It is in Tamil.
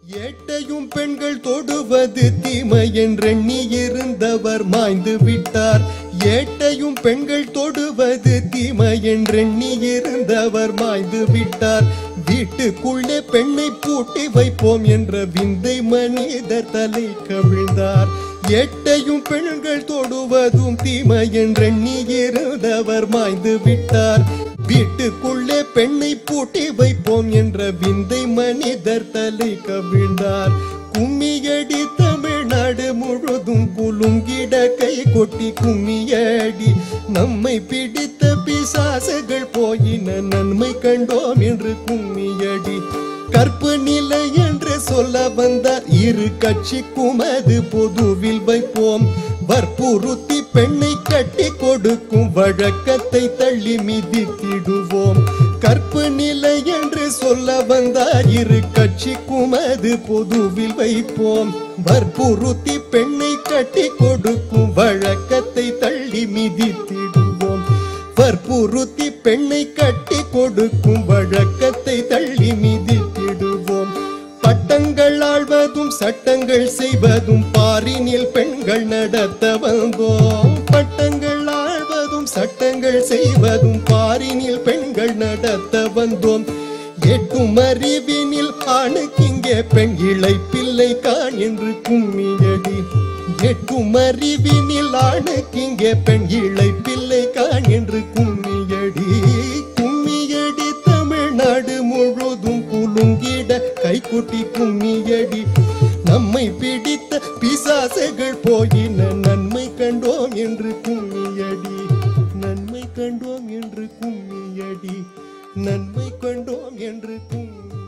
ஏட்டையும் பெண்கள் தொடுவது தீமை என்றெண்ணி இருந்தவர் மாய்ந்து விட்டார் ஏட்டையும் பெண்கள் தொடுவது தீமை என்றெண்ணி இருந்தவர் மாய்ந்து விட்டார் வீட்டுக்குள்ளே பெண்ணை பூட்டி வைப்போம் என்ற விந்தை மனிதர் தலை கவிழ்ந்தார் ஏட்டையும் பெண்கள் தொடுவதும் தீமை என்றெண்ணி இருந்தவர் மாய்ந்து விட்டார் வீட்டுக்குள்ளே பெண்ணை பூட்டி வைப்போம் என்ற விந்தை மனிதர் தலை கவிழ்ந்தார் கும்மியடி தமிழ்நாடு முழுதும் குலுங்கிட கை கொட்டி கும்மியடி நம்மை பிடித்த பிசாசுகள் போயின நன்மை கண்டோம் என்று கும்மியடி கற்பு நிலை என்று சொல்ல வந்த இரு கட்சிக்கும் அது பொதுவில் வைப்போம் வற்புறுத்தி பெண்ணை கட்டி கொடுக்கும் வழக்கத்தை தள்ளி மிதித்திடுவோம் கற்பு நிலை என்று சொல்ல வந்தார் இரு கட்சிக்கும் அது பொதுவில் வைப்போம் வற்புறுத்தி பெண்ணை கட்டி கொடுக்கும் வழக்கத்தை தள்ளி மிதித்திடுவோம் வற்புறுத்தி பெண்ணை கட்டி கொடுக்கும் வழக்கத்தை தள்ளி மிதித்திடுவோம் பட்டங்கள் ஆழ்வதும் சட்டங்கள் செய்வதும் பாரினில் பெண்கள் நடத்த வந்தோம் பட்டங்கள் ஆழ்வதும் சட்டங்கள் செய்வதும் பாரினில் பெண்கள் நடத்த வந்தோம் எட்டும் அறிவினில் ஆணுக்கிங்கே பெண் இளை பிள்ளை காண் என்று கும்மியடி எட்டும் அறிவினில் ஆணுக்கிங்கே பெண் இளை பிள்ளை காண் என்று கும்மியடி கும்மியடி தமிழ்நாடு முழுதும் குலுங்கிட கைக்குட்டி கும்மியடி நம்மை பிடித்த பிசாசுகள் போயின நன்மை கண்டோம் என்று கும்மியடி நன்மை கண்டோம் என்று கும்மியடி நன்மை கண்டோம் என்று கும்மி